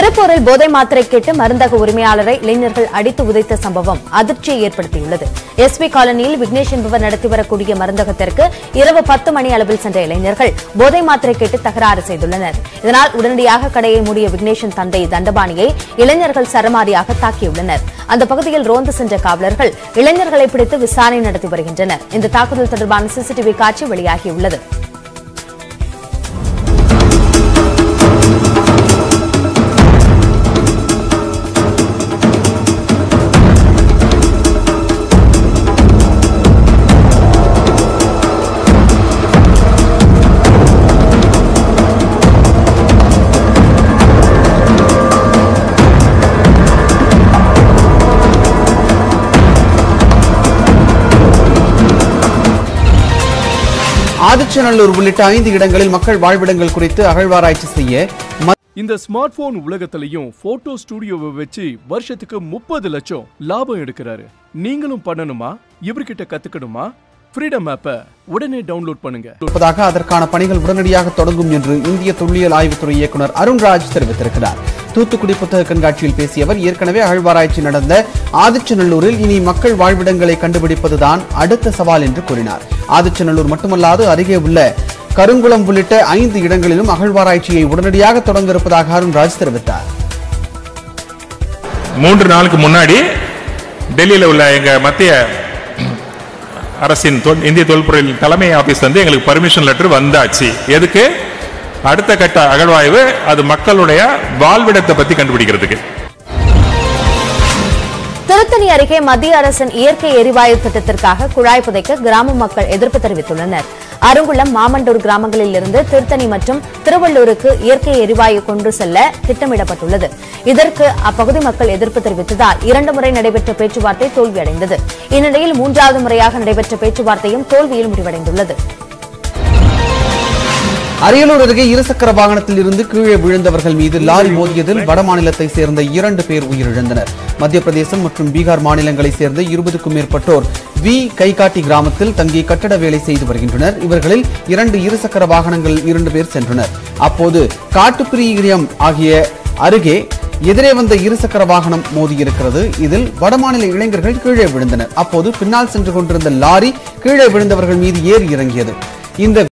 திருப்பூரில் போதை மாத்திரை கேட்டு மருந்தக உரிமையாளரை இளைஞர்கள் அடித்து உதைத்த சம்பவம் அதிர்ச்சியை ஏற்படுத்தியுள்ளது எஸ்பி காலனியில் விக்னேஷ் என்பவர் நடத்தி வரக்கூடிய மருந்தகத்திற்கு இரவு பத்து மணி அளவில் சென்ற இளைஞர்கள் போதை மாத்திரை கேட்டு தகராறு செய்துள்ளனர் இதனால் உடனடியாக கடையை மூடிய விக்னேஷின் தந்தை தண்டபாணியை இளைஞர்கள் சரமாரியாக தாக்கியுள்ளனர் அந்த பகுதியில் ரோந்து சென்ற காவலர்கள் இளைஞர்களை பிடித்து விசாரணை நடத்தி வருகின்றனர் இந்த தாக்குதல் தொடர்பான சிசிடிவி காட்சி வெளியாகியுள்ளது ஆதிச்சநல்லூர் உள்ளிட்ட ஐந்து இடங்களில் மக்கள் வாழ்விடங்கள் குறித்து அகழ்வாராய்ச்சி செய்ய ம- இந்த ஸ்மார்ட் போன் உலகத்திலையும் போட்டோ ஸ்டுடியோவை வச்சு வருஷத்துக்கு முப்பது லட்சம் லாபம் எடுக்கிறாரு நீங்களும் பண்ணணுமா இவர்கிட்ட கத்துக்கணுமா ஃப்ரீடம் ஆப்பை உடனே டவுன்லோட் பண்ணுங்க இருப்பதாக அதற்கான பணிகள் உடனடியாக தொடங்கும் என்று இந்திய தொல்லியல் ஆய்வுத்துறை இயக்குனர் அருண்ராஜ் தெரிவித்திருக்கிறார் தூத்துக்குடி புத்தக கண்காட்சியில் பேசிய அவர் ஏற்கனவே அகழ்வாராய்ச்சி நடந்த ஆதிச்சநல்லூரில் இனி மக்கள் வாழ்விடங்களை கண்டுபிடிப்பதுதான் அடுத்த சவால் என்று கூறினார் ஆதிச்சநல்லூர் மட்டுமல்லாது அருகே உள்ள கருங்குளம் உள்ளிட்ட ஐந்து இடங்களிலும் அகழ்வாராய்ச்சியை உடனடியாக தொடங்க இருப்பதாக அருண்ராஜ் தெரிவித்தார் மூன்று நாளுக்கு முன்னாடி டெல்லியில் உள்ள எங்க மத்திய அரசின் தொல்- இந்திய தொல்பொருள் தலைமை ஆபீஸ் வந்து எங்களுக்கு பர்மிஷன் லெட்டர் வந்தாச்சு எதுக்கு அடுத்த கட்ட அகழ்வாய்வு அது மக்களுடைய வாழ்விடத்தை பத்தி கண்டுபிடிக்கிறதுக்கு திருத்தணி அருகே மத்திய அரசின் இயற்கை எரிவாயு திட்டத்திற்காக குழாய் புதைக்க கிராம மக்கள் எதிர்ப்பு தெரிவித்துள்ளனர் அருங்குளம் மாமண்டூர் கிராமங்களில் இருந்து திருத்தணி மற்றும் திருவள்ளூருக்கு இயற்கை எரிவாயு கொண்டு செல்ல திட்டமிடப்பட்டுள்ளது இதற்கு அப்பகுதி மக்கள் எதிர்ப்பு தெரிவித்ததால் இரண்டு முறை நடைபெற்ற பேச்சுவார்த்தை தோல்வியடைந்தது இந்நிலையில் மூன்றாவது முறையாக நடைபெற்ற பேச்சுவார்த்தையும் தோல்வியில் முடிவடைந்துள்ளது அரியலூர் அருகே இருசக்கர வாகனத்தில் இருந்து கீழே விழுந்தவர்கள் மீது லாரி மோதியதில் வடமாநிலத்தை சேர்ந்த இரண்டு பேர் உயிரிழந்தனர் மத்திய பிரதேசம் மற்றும் பீகார் மாநிலங்களைச் சேர்ந்த இருபதுக்கும் மேற்பட்டோர் வி கைகாட்டி கிராமத்தில் தங்கி கட்டட வேலை செய்து வருகின்றனர் இவர்களில் இரண்டு இருசக்கர வாகனங்கள் இரண்டு பேர் சென்றனர் அப்போது காட்டுப்பிரியம் ஆகிய அருகே எதிரே வந்த இருசக்கர வாகனம் மோதியிருக்கிறது இதில் வடமாநில இளைஞர்கள் கீழே விழுந்தனர் அப்போது பின்னால் சென்று கொண்டிருந்த லாரி கீழே விழுந்தவர்கள் மீது ஏறி இறங்கியது இந்த